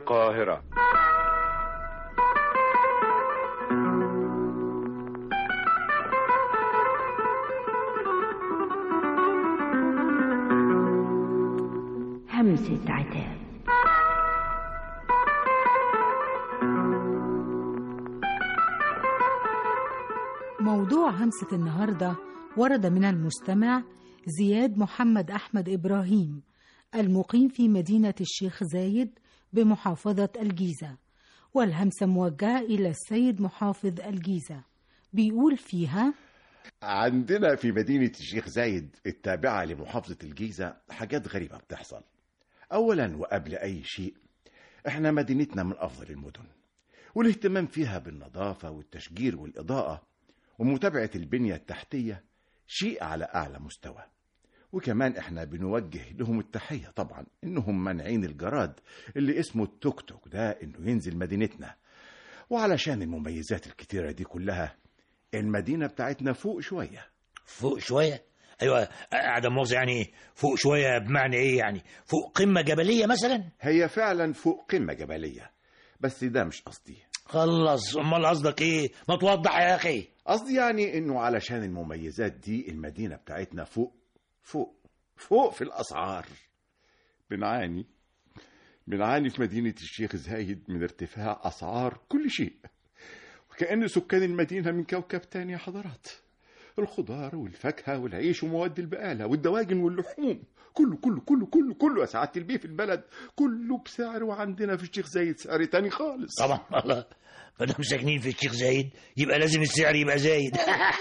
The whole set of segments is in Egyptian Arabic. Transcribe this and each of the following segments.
القاهرة همسة عتاب موضوع همسة النهاردة ورد من المستمع زياد محمد أحمد إبراهيم المقيم في مدينة الشيخ زايد بمحافظة الجيزة والهمسة موجهة إلى السيد محافظ الجيزة بيقول فيها عندنا في مدينة الشيخ زايد التابعة لمحافظة الجيزة حاجات غريبة بتحصل أولا وقبل أي شيء إحنا مدينتنا من أفضل المدن والاهتمام فيها بالنظافة والتشجير والإضاءة ومتابعة البنية التحتية شيء على أعلى مستوى وكمان احنا بنوجه لهم التحية طبعا انهم منعين الجراد اللي اسمه التوك توك ده انه ينزل مدينتنا وعلشان المميزات الكتيرة دي كلها المدينة بتاعتنا فوق شوية فوق شوية ايوه قاعد مؤاخذة يعني فوق شوية بمعنى ايه يعني فوق قمة جبلية مثلا هي فعلا فوق قمة جبلية بس ده مش قصدي خلص امال قصدك ايه ما توضح يا اخي قصدي يعني انه علشان المميزات دي المدينة بتاعتنا فوق فوق فوق في الأسعار بنعاني بنعاني في مدينة الشيخ زايد من ارتفاع أسعار كل شيء وكأن سكان المدينة من كوكب تاني يا حضرات الخضار والفاكهة والعيش ومواد البقالة والدواجن واللحوم كله كله كله كله كله يا سعادة البيه في البلد كله بسعر وعندنا في الشيخ زايد سعر تاني خالص طبعا الله ما دام ساكنين في الشيخ زايد يبقى لازم السعر يبقى زايد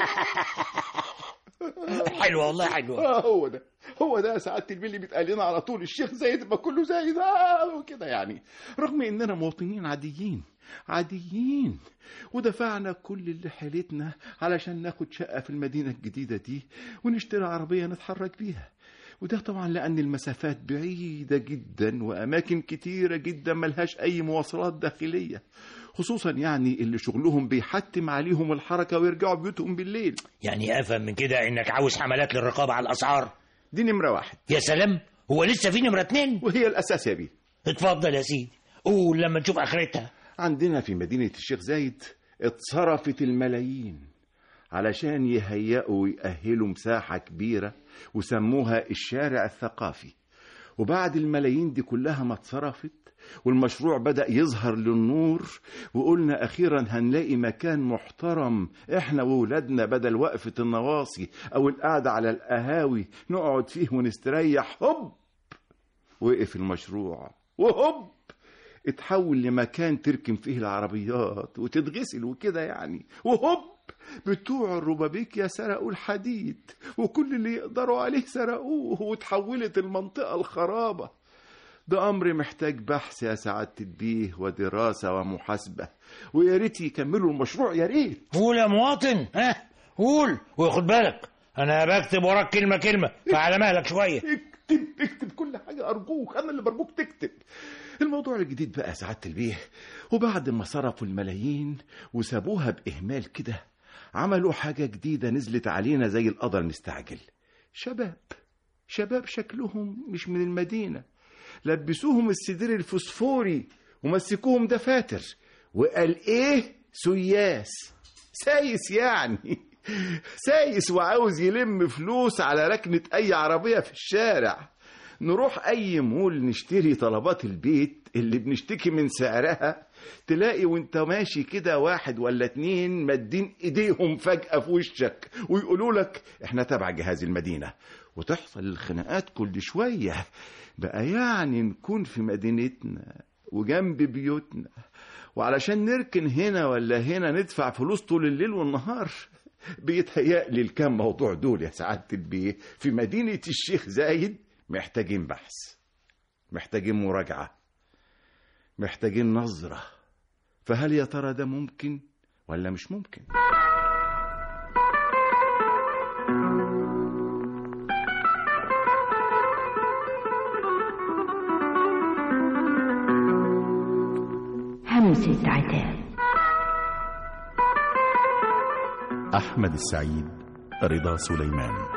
حلوة والله حلوة آه هو ده هو ده سعادة البيه اللي بيتقال لنا على طول الشيخ زايد يبقى كله زايد آه وكده يعني رغم اننا مواطنين عاديين عاديين ودفعنا كل اللي حيلتنا علشان ناخد شقة في المدينة الجديدة دي ونشتري عربية نتحرك بيها وده طبعا لأن المسافات بعيدة جدا وأماكن كتيرة جدا ملهاش أي مواصلات داخلية خصوصا يعني اللي شغلهم بيحتم عليهم الحركة ويرجعوا بيوتهم بالليل يعني افهم من كده انك عاوز حملات للرقابة على الاسعار دي نمرة واحد يا سلام هو لسه في نمرة اتنين وهي الأساس يا بيه اتفضل يا سيدي قول لما نشوف اخرتها عندنا في مدينة الشيخ زايد اتصرفت الملايين علشان يهيئوا ويأهلوا مساحة كبيرة وسموها الشارع الثقافي وبعد الملايين دي كلها ما اتصرفت والمشروع بدأ يظهر للنور وقلنا أخيرا هنلاقي مكان محترم إحنا وولادنا بدل وقفة النواصي أو القعدة على القهاوي نقعد فيه ونستريح هوب وقف المشروع وهوب اتحول لمكان تركن فيه العربيات وتتغسل وكده يعني وهوب بتوع الربابيكيا سرقوا الحديد وكل اللي يقدروا عليه سرقوه وتحولت المنطقة الخرابة ده أمر محتاج بحث يا سعادة البيه ودراسة ومحاسبة ويا ريت يكملوا المشروع يا ريت قول يا مواطن ها قول وخد بالك انا بكتب وراك كلمة كلمة فعلى مهلك شوية اكتب اكتب كل حاجة أرجوك أنا اللي برجوك تكتب الموضوع الجديد بقى يا سعادة البيه وبعد ما صرفوا الملايين وسابوها بإهمال كده عملوا حاجة جديدة نزلت علينا زي القدر مستعجل شباب شباب شكلهم مش من المدينة لبسوهم السدير الفوسفوري ومسكوهم دفاتر وقال ايه سياس سايس يعني سايس وعاوز يلم فلوس على ركنة أي عربية في الشارع نروح أي مول نشتري طلبات البيت اللي بنشتكي من سعرها تلاقي وانت ماشي كده واحد ولا اتنين مادين ايديهم فجأة في وشك ويقولوا لك احنا تبع جهاز المدينة وتحصل الخناقات كل شوية بقى يعني نكون في مدينتنا وجنب بيوتنا وعلشان نركن هنا ولا هنا ندفع فلوس طول الليل والنهار بيتهيأ لي الكام موضوع دول يا سعادة البيه في مدينة الشيخ زايد محتاجين بحث محتاجين مراجعة محتاجين نظرة فهل يا ترى ده ممكن ولا مش ممكن همسة عتاب أحمد السعيد رضا سليمان